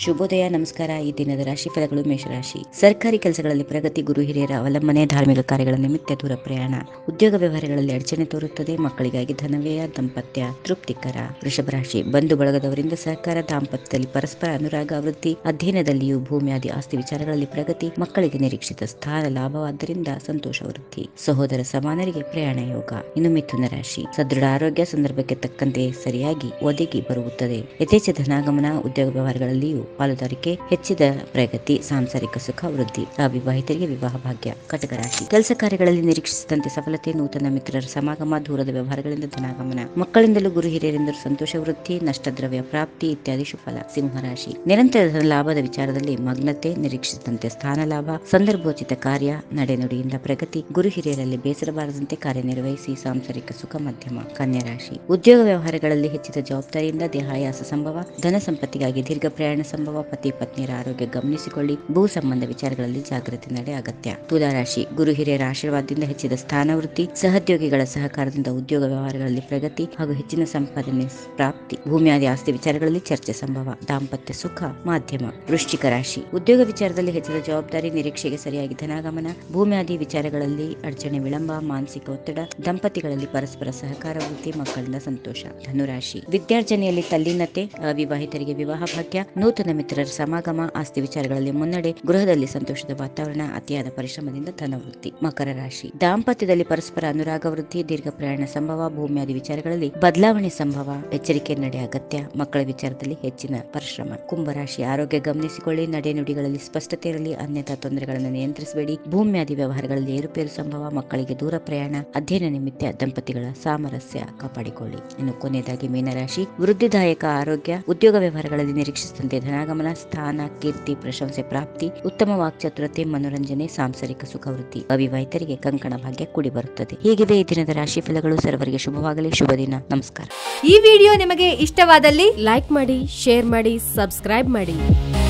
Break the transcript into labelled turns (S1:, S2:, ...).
S1: ಶುಭೋದಯ ನಮಸ್ಕಾರ ಈ ದಿನದ ರಾಶಿ ಫಲಗಳು ಮೇಷರಾಶಿ ಸರ್ಕಾರಿ ಕೆಲಸಗಳಲ್ಲಿ ಪ್ರಗತಿ ಗುರು ಹಿರಿಯರ ಅವಲಂಬನೆ ಧಾರ್ಮಿಕ ಕಾರ್ಯಗಳ ನಿಮಿತ್ತ ದೂರ ಪ್ರಯಾಣ ಉದ್ಯೋಗ ವ್ಯವಹಾರಗಳಲ್ಲಿ ಅಡಚಣೆ ತೋರುತ್ತದೆ ಮಕ್ಕಳಿಗಾಗಿ ಧನವ್ಯಯ ದಾಂಪತ್ಯ ತೃಪ್ತಿಕರ ವೃಷಭ ರಾಶಿ ಬಂಧು ಬಳಗದವರಿಂದ ಸಹಕಾರ ದಾಂಪತ್ಯದಲ್ಲಿ ಪರಸ್ಪರ ಅನುರಾಗ ವೃದ್ಧಿ ಅಧ್ಯಯನದಲ್ಲಿಯೂ ಭೂಮಿಯಾದಿ ಆಸ್ತಿ ವಿಚಾರಗಳಲ್ಲಿ ಪ್ರಗತಿ ಮಕ್ಕಳಿಗೆ ನಿರೀಕ್ಷಿತ ಸ್ಥಾನ ಲಾಭವಾದ್ದರಿಂದ ಸಂತೋಷ ವೃದ್ಧಿ ಸಹೋದರ ಸಮಾನರಿಗೆ ಪ್ರಯಾಣ ಯೋಗ ಇನ್ನು ಮಿಥುನ ರಾಶಿ ಸದೃಢ ಆರೋಗ್ಯ ಸಂದರ್ಭಕ್ಕೆ ತಕ್ಕಂತೆ ಸರಿಯಾಗಿ ಒದಗಿ ಬರುತ್ತದೆ ಯಥೇಚ್ಛ ಧನಾಗಮನ ಉದ್ಯೋಗ ವ್ಯವಹಾರಗಳಲ್ಲಿಯೂ ಪಾಲುದಾರಿಕೆ ಹೆಚ್ಚಿದ ಪ್ರಗತಿ ಸಾಂಸಾರಿಕ ಸುಖ ವೃದ್ಧಿ ಅವಿವಾಹಿತರಿಗೆ ವಿವಾಹ ಭಾಗ್ಯ ಕಟಕ ರಾಶಿ ಕೆಲಸ ಕಾರ್ಯಗಳಲ್ಲಿ ನಿರೀಕ್ಷಿಸಿದಂತೆ ಸಫಲತೆ ನೂತನ ಮಿತ್ರರ ಸಮಾಗಮ ದೂರದ ವ್ಯವಹಾರಗಳಿಂದ ಧನಾಗಮನ ಮಕ್ಕಳಿಂದಲೂ ಗುರು ಹಿರಿಯರಿಂದಲೂ ಸಂತೋಷ ವೃದ್ಧಿ ನಷ್ಟ ದ್ರವ್ಯ ಪ್ರಾಪ್ತಿ ಇತ್ಯಾದಿ ಶುಫಲ ಸಿಂಹರಾಶಿ ನಿರಂತರ ಧನ ಲಾಭದ ವಿಚಾರದಲ್ಲಿ ಮಗ್ನತೆ ನಿರೀಕ್ಷಿಸಿದಂತೆ ಸ್ಥಾನ ಲಾಭ ಸಂದರ್ಭೋಚಿತ ಕಾರ್ಯ ನಡೆನುಡಿಯಿಂದ ಪ್ರಗತಿ ಗುರು ಹಿರಿಯರಲ್ಲಿ ಬೇಸರ ಬಾರದಂತೆ ಕಾರ್ಯನಿರ್ವಹಿಸಿ ಸಾಂಸಾರಿಕ ಸುಖ ಮಧ್ಯಮ ಕನ್ಯಾ ರಾಶಿ ಉದ್ಯೋಗ ವ್ಯವಹಾರಗಳಲ್ಲಿ ಹೆಚ್ಚಿದ ಜವಾಬ್ದಾರಿಯಿಂದ ದೇಹಾಯಾಸ ಸಂಭವ ಧನ ಸಂಪತ್ತಿಗಾಗಿ ದೀರ್ಘ ಪ್ರಯಾಣ ಸಂಭವ ಪತಿ ಪತ್ನಿಯರ ಆರೋಗ್ಯ ಗಮನಿಸಿಕೊಳ್ಳಿ ಭೂ ಸಂಬಂಧ ವಿಚಾರಗಳಲ್ಲಿ ಜಾಗೃತಿ ನಡೆ ಅಗತ್ಯ ತುಲಾ ರಾಶಿ ಗುರು ಹಿರಿಯರ ಆಶೀರ್ವಾದದಿಂದ ಹೆಚ್ಚಿದ ಸ್ಥಾನವೃತ್ತಿ ಸಹೋದ್ಯೋಗಿಗಳ ಸಹಕಾರದಿಂದ ಉದ್ಯೋಗ ವ್ಯವಹಾರಗಳಲ್ಲಿ ಪ್ರಗತಿ ಹಾಗೂ ಹೆಚ್ಚಿನ ಸಂಪಾದನೆ ಪ್ರಾಪ್ತಿ ಭೂಮಿಯಾದಿ ಆಸ್ತಿ ವಿಚಾರಗಳಲ್ಲಿ ಚರ್ಚೆ ಸಂಭವ ದಾಂಪತ್ಯ ಸುಖ ಮಾಧ್ಯಮ ವೃಶ್ಚಿಕ ರಾಶಿ ಉದ್ಯೋಗ ವಿಚಾರದಲ್ಲಿ ಹೆಚ್ಚಿದ ಜವಾಬ್ದಾರಿ ನಿರೀಕ್ಷೆಗೆ ಸರಿಯಾಗಿ ಧನಾಗಮನ ಭೂಮಿಯಾದಿ ವಿಚಾರಗಳಲ್ಲಿ ಅಡಚಣೆ ವಿಳಂಬ ಮಾನಸಿಕ ಒತ್ತಡ ದಂಪತಿಗಳಲ್ಲಿ ಪರಸ್ಪರ ಸಹಕಾರ ವೃದ್ಧಿ ಮಕ್ಕಳಿಂದ ಸಂತೋಷ ಧನುರಾಶಿ ವಿದ್ಯಾರ್ಜನೆಯಲ್ಲಿ ತಲ್ಲೀನತೆ ಅವಿವಾಹಿತರಿಗೆ ವಿವಾಹ ಭಾಗ್ಯ ನೂತನ ಮಿತ್ರರ ಸಮಾಗಮ ಆಸ್ತಿ ವಿಚಾರಗಳಲ್ಲಿ ಮುನ್ನಡೆ ಗೃಹದಲ್ಲಿ ಸಂತೋಷದ ವಾತಾವರಣ ಅತಿಯಾದ ಪರಿಶ್ರಮದಿಂದ ಧನವೃದ್ಧಿ ಮಕರ ರಾಶಿ ದಾಂಪತ್ಯದಲ್ಲಿ ಪರಸ್ಪರ ಅನುರಾಗ ವೃದ್ಧಿ ದೀರ್ಘ ಪ್ರಯಾಣ ಸಂಭವ ಭೂಮಿಯಾದಿ ವಿಚಾರಗಳಲ್ಲಿ ಬದಲಾವಣೆ ಸಂಭವ ಎಚ್ಚರಿಕೆ ನಡೆ ಅಗತ್ಯ ಮಕ್ಕಳ ವಿಚಾರದಲ್ಲಿ ಹೆಚ್ಚಿನ ಪರಿಶ್ರಮ ಕುಂಭರಾಶಿ ಆರೋಗ್ಯ ಗಮನಿಸಿಕೊಳ್ಳಿ ನಡೆ ನುಡಿಗಳಲ್ಲಿ ಸ್ಪಷ್ಟತೆ ಇರಲಿ ಅನ್ಯತಾ ತೊಂದರೆಗಳನ್ನು ನಿಯಂತ್ರಿಸಬೇಡಿ ಭೂಮಿಯಾದಿ ವ್ಯವಹಾರಗಳಲ್ಲಿ ಏರುಪೇರು ಸಂಭವ ಮಕ್ಕಳಿಗೆ ದೂರ ಪ್ರಯಾಣ ಅಧ್ಯಯನ ನಿಮಿತ್ತ ದಂಪತಿಗಳ ಸಾಮರಸ್ಯ ಕಾಪಾಡಿಕೊಳ್ಳಿ ಇನ್ನು ಕೊನೆಯದಾಗಿ ಮೀನರಾಶಿ ವೃದ್ಧಿದಾಯಕ ಆರೋಗ್ಯ ಉದ್ಯೋಗ ವ್ಯವಹಾರಗಳಲ್ಲಿ ನಿರೀಕ್ಷಿಸಿದಂತೆ ಧನಾಗಮನ ಸ್ಥಾನ ಕೀರ್ತಿ ಪ್ರಶಂಸೆ ಪ್ರಾಪ್ತಿ ಉತ್ತಮ ವಾಕ್ಚಾತುರತೆ ಮನೋರಂಜನೆ ಸಾಂಸಾರಿಕ ಸುಖ ವೃದ್ಧಿ ಅವಿವಾಹಿತರಿಗೆ ಕಂಕಣ ಭಾಗ್ಯ ಕೂಡಿ ಬರುತ್ತದೆ ಹೀಗಿದೆ ಈ ದಿನದ ರಾಶಿ ಫಲಗಳು ಸರ್ವರಿಗೆ ಶುಭವಾಗಲಿ ಶುಭ ದಿನ ನಮಸ್ಕಾರ
S2: ಈ ವಿಡಿಯೋ ನಿಮಗೆ ಇಷ್ಟವಾದಲ್ಲಿ
S3: ಲೈಕ್ ಮಾಡಿ ಶೇರ್ ಮಾಡಿ ಸಬ್ಸ್ಕ್ರೈಬ್ ಮಾಡಿ